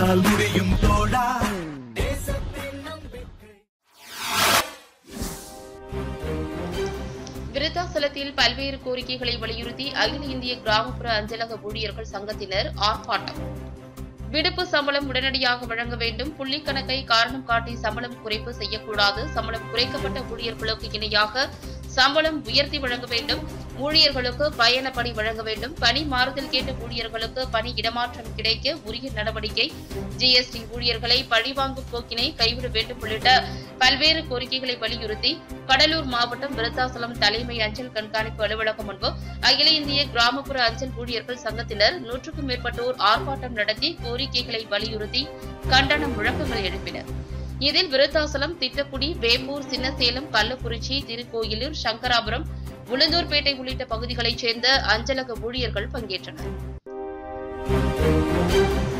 உன்னால் முடியும் தோழா விருத்தாசலத்தில் பல்வேறு கோரிக்கைகளை வலியுறுத்தி அகில இந்திய கிராமப்புற அஞ்சலக ஊழியர்கள் சங்கத்தினர் ஆர்ப்பாட்டம் விடுப்பு சம்பளம் உடனடியாக வழங்க வேண்டும் புள்ளி கணக்கை காரணம் காட்டி சம்பளம் குறைப்பு செய்யக்கூடாது சம்பளம் குறைக்கப்பட்ட ஊழியர்களுக்கு இணையாக சம்பளம் உயர்த்தி வழங்க வேண்டும் ஊழியர்களுக்கு பயண பணி வழங்க வேண்டும் பணி மாறுதல் கேட்ட ஊழியர்களுக்கு பணி இடமாற்றம் கிடைக்க உரிய நடவடிக்கை ஜிஎஸ்டி ஊழியர்களை பழிவாங்கும் போக்கினை கைவிட வேண்டும் உள்ளிட்ட பல்வேறு கோரிக்கைகளை வலியுறுத்தி கடலூர் மாவட்டம் விருத்தாசலம் தலைமை அஞ்சல் கண்காணிப்பு அலுவலகம் முன்பு அகில இந்திய கிராமப்புற அஞ்சல் ஊழியர்கள் சங்கத்தினர் நூற்றுக்கும் மேற்பட்டோர் ஆர்ப்பாட்டம் நடத்தி கோரிக்கைகளை வலியுறுத்தி கண்டன முழக்கங்களை எழுப்பினர் இதில் விருத்தாசலம் திட்டக்குடி வேம்பூர் சின்னசேலம் கள்ளக்குறிச்சி திருக்கோயிலூர் சங்கராபுரம் உளுந்தூர்பேட்டை உள்ளிட்ட பகுதிகளைச் சேர்ந்த அஞ்சலக ஊழியர்கள் பங்கேற்றனர்